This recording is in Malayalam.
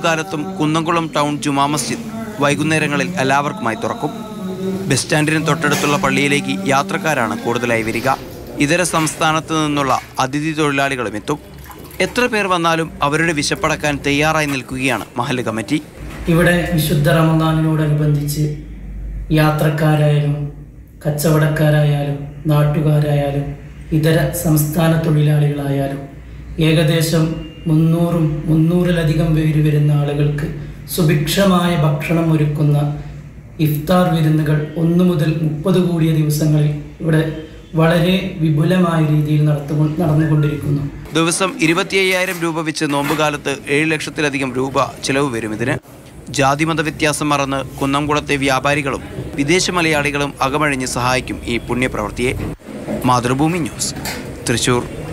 നോമ്പുകാലത്തും കുന്നംകുളം ടൗൺ ജുമാ മസ്ജിദ് വൈകുന്നേരങ്ങളിൽ എല്ലാവർക്കുമായി തുറക്കും ബസ് സ്റ്റാൻഡിന് തൊട്ടടുത്തുള്ള പള്ളിയിലേക്ക് യാത്രക്കാരാണ് കൂടുതലായി വരിക ഇതര സംസ്ഥാനത്ത് നിന്നുള്ള അതിഥി തൊഴിലാളികളും എത്തും എത്ര പേർ വന്നാലും അവരുടെ വിശപ്പടക്കാൻ തയ്യാറായി നിൽക്കുകയാണ് മഹല്ല് കമ്മിറ്റി ഇവിടെ വിശുദ്ധ റമദാനിനോടനുബന്ധിച്ച് യാത്രക്കാരായാലും കച്ചവടക്കാരായാലും നാട്ടുകാരായാലും ഇതര സംസ്ഥാന തൊഴിലാളികളായാലും ഏകദേശം മുന്നൂറും മുന്നൂറിലധികം പേര് വരുന്ന ആളുകൾക്ക് സുഭിക്ഷമായ ഭക്ഷണം ഒരുക്കുന്ന ഇഫ്താർ വിരുന്നുകൾ ഒന്നു മുതൽ മുപ്പത് കൂടിയ ദിവസങ്ങളിൽ ഇവിടെ വളരെ വിപുലമായ രീതിയിൽ നടത്തു നടന്നുകൊണ്ടിരിക്കുന്നു ദിവസം ഇരുപത്തി അയ്യായിരം രൂപ വെച്ച് നോമ്പുകാലത്ത് ഏഴ് ലക്ഷത്തിലധികം രൂപ ചിലവ് വരും ഇതിന് ജാതിമത വ്യത്യാസം മറന്ന് കുന്നംകുളത്തെ വ്യാപാരികളും വിദേശ മലയാളികളും അകമഴിഞ്ഞ് സഹായിക്കും ഈ പുണ്യപ്രവൃത്തിയെ മാതൃഭൂമി ന്യൂസ് തൃശൂർ